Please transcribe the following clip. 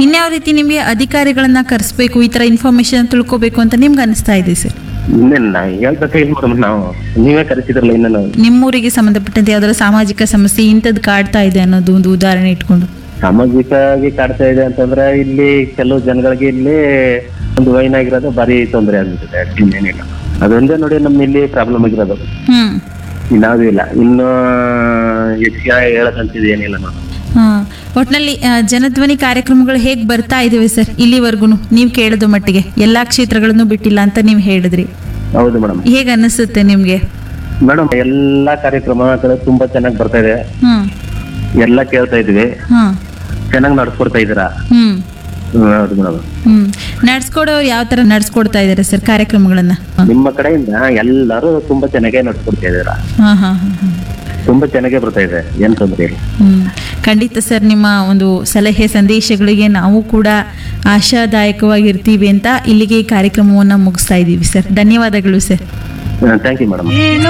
ಇನ್ಯಾವ ರೀತಿ ನಿಮಗೆ ಅಧಿಕಾರಿಗಳನ್ನ ಕರೆಸ್ಬೇಕು ಈ ಥರ ಇನ್ಫಾರ್ಮೇಶನ್ ತಿಳ್ಕೊಬೇಕು ಅಂತ ನಿಮ್ಗೆ ಅನಿಸ್ತಾ ಇದೆ ಸರ್ ಇನ್ನೇನ್ ನಾ ಹೇಳ್ಬೇಕಾಗಿಲ್ಲ ಮೇಡಮ್ ನಾವು ನೀವೇ ಕರೆಸಿದ್ರಲ್ಲ ಇನ್ನು ನಾವು ನಿಮ್ಮೂರಿಗೆ ಸಂಬಂಧಪಟ್ಟಂತೆ ಯಾವ್ದಾದ್ರು ಸಾಮಾಜಿಕ ಸಮಸ್ಯೆ ಇಂಥದ್ದು ಕಾಡ್ತಾ ಇದೆ ಅನ್ನೋದು ಒಂದು ಉದಾಹರಣೆ ಇಟ್ಕೊಂಡು ಸಾಮಾಜಿಕವಾಗಿ ಕಾಡ್ತಾ ಇದೆ ಅಂತಂದ್ರೆ ಇಲ್ಲಿ ಕೆಲವು ಜನಗಳಿಗೆ ಇಲ್ಲಿ ಒಂದು ವೈನ್ ಆಗಿರೋದು ಭಾರಿ ತೊಂದರೆ ಆಗ್ಬಿಟ್ಟಿದೆ ಇನ್ನೇನಿಲ್ಲ ಅದೊಂದೇ ನೋಡಿ ನಮ್ಮ ಇಲ್ಲಿ ಪ್ರಾಬ್ಲಮ್ ಆಗಿರೋದು ಹ್ಮ್ ಇನ್ನಾವುದೂ ಇಲ್ಲ ಇನ್ನು ಹೆಚ್ಚಿಗೆ ಹೇಳಕ್ಕಂತಿದ್ ಏನಿಲ್ಲ ಮೇಡಮ್ ಹಾ ಒಟ್ನಲ್ಲಿ ಆ, ಜನಧ್ವನಿ ಕಾರ್ಯಕ್ರಮಗಳು ಹೇಗೆ ಬರ್ತಾ ಇದಾವೆ ಸರ್ ಇಲ್ಲಿವರೆಗೂ ನೀವು ಕೇಳೋದು ಮಟ್ಟಿಗೆ ಎಲ್ಲಾ ಕ್ಷೇತ್ರಗಳನ್ನು ಬಿಟ್ಟಿಲ್ಲ ಅಂತ ನೀವು ಹೇಳಿದ್ರಿ ಹೌದು ಮೇಡಮ್ ಹೇಗೆ ಅನಿಸುತ್ತೆ ನಿಮ್ಗೆ ಮೇಡಮ್ ಎಲ್ಲಾ ಕಾರ್ಯಕ್ರಮಗಳು ತುಂಬಾ ಚೆನ್ನಾಗಿ ಬರ್ತಾ ಇದೆ ಹ್ಮ್ ಎಲ್ಲ ಕೇಳ್ತಾ ಇದ್ವಿ ಹ್ಮ್ ಚೆನ್ನಾಗಿ ನಡ್ಸ್ಕೊಡ್ತಾ ಇದ್ದೀರಾ ಹ್ಮ್ ಹ್ಮ್, ಹೌದು ಮೇಡಮ್ ಹ್ಮ್ ನಡ್ಸ್ಕೊಡೋರು ಯಾವ ತರ ನಡ್ಸ್ಕೊಡ್ತಾ ಇದಾರೆ ಸರ್ ಕಾರ್ಯಕ್ರಮಗಳನ್ನ ನಿಮ್ಮ ಕಡೆಯಿಂದ ಎಲ್ಲರೂ ತುಂಬಾ ಚೆನ್ನಾಗೇ ನಡ್ಸ್ಕೊಡ್ತಾ ಇದ್ದೀರಾ ಹಾ ಹಾ ಹಾ ಹಾ ತುಂಬಾ ಚೆನ್ನಾಗೇ ಬರ್ತಾ ಇದೆ ಏನ್ ತೊಂದ್ರೆ ಇಲ್ಲ ಹ್ಮ್ ಖಂಡಿತ ಸರ್ ನಿಮ್ಮ ಒಂದು ಸಲಹೆ ಸಂದೇಶಗಳಿಗೆ ನಾವು ಕೂಡ ಆಶಾದಾಯಕವಾಗಿರ್ತೀವಿ ಅಂತ ಇಲ್ಲಿಗೆ ಈ ಕಾರ್ಯಕ್ರಮವನ್ನು ಮುಗಿಸ್ತಾ ಇದ್ದೀವಿ ಸರ್ ಧನ್ಯವಾದಗಳು ಸರ್ ಥ್ಯಾಂಕ್ ಯು ಮೇಡಮ್ ಏನು